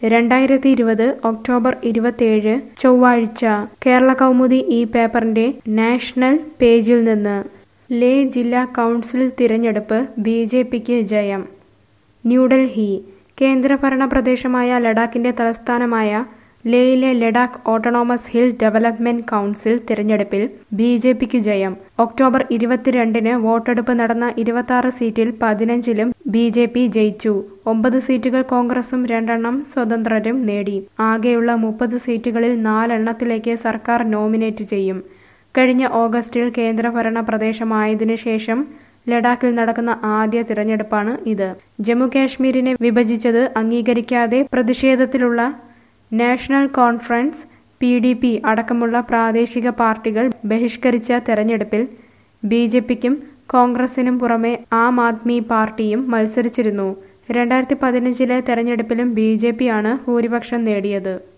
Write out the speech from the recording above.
രണ്ടായിരത്തി ഇരുപത് ഒക്ടോബർ ഇരുപത്തിയേഴ് ചൊവ്വാഴ്ച കേരള കൗമുദി ഈ പേപ്പറിന്റെ നാഷണൽ പേജിൽ നിന്ന് ലേ ജില്ലാ കൗൺസിൽ തിരഞ്ഞെടുപ്പ് ബി ജെ പിക്ക് ജയം ന്യൂഡൽഹി കേന്ദ്രഭരണ പ്രദേശമായ ലഡാക്കിന്റെ തലസ്ഥാനമായ ലേയിലെ Ladakh autonomous hill development council തിരഞ്ഞെടുപ്പിൽ ബി ജെ പിക്ക് ജയം ഒക്ടോബർ ഇരുപത്തിരണ്ടിന് വോട്ടെടുപ്പ് നടന്ന ഇരുപത്തി സീറ്റിൽ പതിനഞ്ചിലും ബി ജെ പി ജയിച്ചു ഒമ്പത് സീറ്റുകൾ കോൺഗ്രസും രണ്ടെണ്ണം സ്വതന്ത്രരും നേടി ആകെയുള്ള മുപ്പത് സീറ്റുകളിൽ നാലെണ്ണത്തിലേക്ക് സർക്കാർ നോമിനേറ്റ് ചെയ്യും കഴിഞ്ഞ ഓഗസ്റ്റിൽ കേന്ദ്രഭരണ പ്രദേശമായതിനു ശേഷം ലഡാക്കിൽ നടക്കുന്ന ആദ്യ തിരഞ്ഞെടുപ്പാണ് ഇത് ജമ്മു കാശ്മീരിനെ വിഭജിച്ചത് അംഗീകരിക്കാതെ പ്രതിഷേധത്തിലുള്ള national conference P D P അടക്കമുള്ള പ്രാദേശിക പാർട്ടികൾ ബഹിഷ്കരിച്ച തെരഞ്ഞെടുപ്പിൽ ബി ജെ പിക്കും കോൺഗ്രസിനും പുറമെ ആം ആദ്മി പാർട്ടിയും മത്സരിച്ചിരുന്നു രണ്ടായിരത്തി പതിനഞ്ചിലെ തെരഞ്ഞെടുപ്പിലും ബി ജെ പിയാണ് ഭൂരിപക്ഷം നേടിയത്